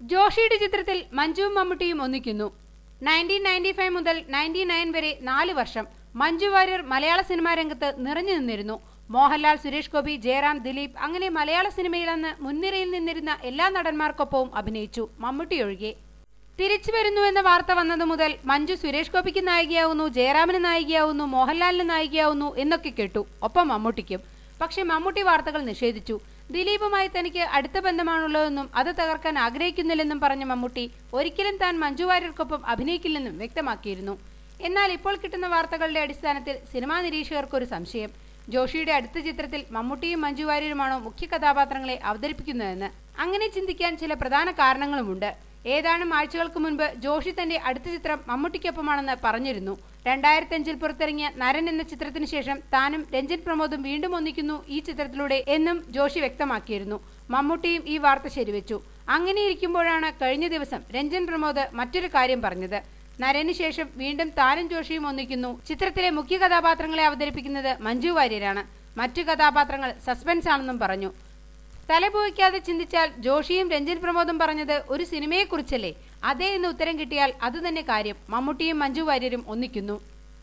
ജോഷിയുടെ ചിത്രത്തിൽ മഞ്ജുവും മമ്മൂട്ടിയും ഒന്നിക്കുന്നു നയൻറ്റീൻ നയൻറ്റി ഫൈവ് മുതൽ നയൻറ്റി നയൻ വരെ നാല് വർഷം മഞ്ജു വാര്യർ മലയാള സിനിമാ രംഗത്ത് നിറഞ്ഞു നിന്നിരുന്നു മോഹൻലാൽ സുരേഷ് ഗോപി ജയറാം ദിലീപ് അങ്ങനെ മലയാള സിനിമയിൽ അന്ന് മുൻനിരയിൽ നിന്നിരുന്ന എല്ലാ നടന്മാർക്കൊപ്പവും അഭിനയിച്ചു മമ്മൂട്ടി ഒഴികെ തിരിച്ചു വരുന്നു എന്ന വാർത്ത വന്നത് മുതൽ മഞ്ജു സുരേഷ് ഗോപിക്ക് നായികയാവുന്നു ജയറാമിന് നായികയാവുന്നു മോഹൻലാലിന് നായികയാവുന്നു എന്നൊക്കെ കേട്ടു ഒപ്പം മമ്മൂട്ടിക്കും പക്ഷേ മമ്മൂട്ടി വാർത്തകൾ നിഷേധിച്ചു ദിലീപുമായി തനിക്ക് അടുത്ത ബന്ധമാണുള്ളതെന്നും അത് തകർക്കാൻ ആഗ്രഹിക്കുന്നില്ലെന്നും പറഞ്ഞ മമ്മൂട്ടി ഒരിക്കലും താൻ മഞ്ജു വാര്യർക്കൊപ്പം അഭിനയിക്കില്ലെന്നും വ്യക്തമാക്കിയിരുന്നു എന്നാൽ ഇപ്പോൾ കിട്ടുന്ന വാർത്തകളുടെ അടിസ്ഥാനത്തിൽ സിനിമാ നിരീക്ഷകർക്കൊരു സംശയം ജോഷിയുടെ അടുത്ത ചിത്രത്തിൽ മമ്മൂട്ടിയും മഞ്ജു വാര്യരുമാണോ മുഖ്യ കഥാപാത്രങ്ങളെ അവതരിപ്പിക്കുന്നതെന്ന് അങ്ങനെ ചിന്തിക്കാൻ ചില പ്രധാന കാരണങ്ങളുമുണ്ട് ഏതാനും ആഴ്ചകൾക്ക് മുൻപ് ജോഷി തന്റെ അടുത്ത ചിത്രം മമ്മൂട്ടിക്കൊപ്പമാണെന്ന് പറഞ്ഞിരുന്നു രണ്ടായിരത്തി അഞ്ചിൽ പുറത്തിറങ്ങിയ നരൻ എന്ന ചിത്രത്തിനു ശേഷം താനും രഞ്ജിൻ പ്രമോദും വീണ്ടും ഒന്നിക്കുന്നു ഈ ചിത്രത്തിലൂടെ എന്നും ജോഷി വ്യക്തമാക്കിയിരുന്നു മമ്മൂട്ടിയും ഈ വാർത്ത ശരിവെച്ചു അങ്ങനെയിരിക്കുമ്പോഴാണ് കഴിഞ്ഞ ദിവസം രഞ്ജൻ പ്രമോദ് മറ്റൊരു കാര്യം പറഞ്ഞത് നരന് ശേഷം വീണ്ടും താനും ജോഷിയും ഒന്നിക്കുന്നു ചിത്രത്തിലെ മുഖ്യ കഥാപാത്രങ്ങളെ അവതരിപ്പിക്കുന്നത് മഞ്ജു വാര്യരാണ് മറ്റു കഥാപാത്രങ്ങൾ സസ്പെൻസ് ആണെന്നും പറഞ്ഞു തലപോയിക്കാതെ ചിന്തിച്ചാൽ ജോഷിയും രഞ്ജിൻ പ്രമോദും പറഞ്ഞത് ഒരു സിനിമയെക്കുറിച്ചല്ലേ അതേ എന്ന് ഉത്തരം കിട്ടിയാൽ അതുതന്നെ കാര്യം മമ്മൂട്ടിയും മഞ്ജു വാര്യരും ഒന്നിക്കുന്നു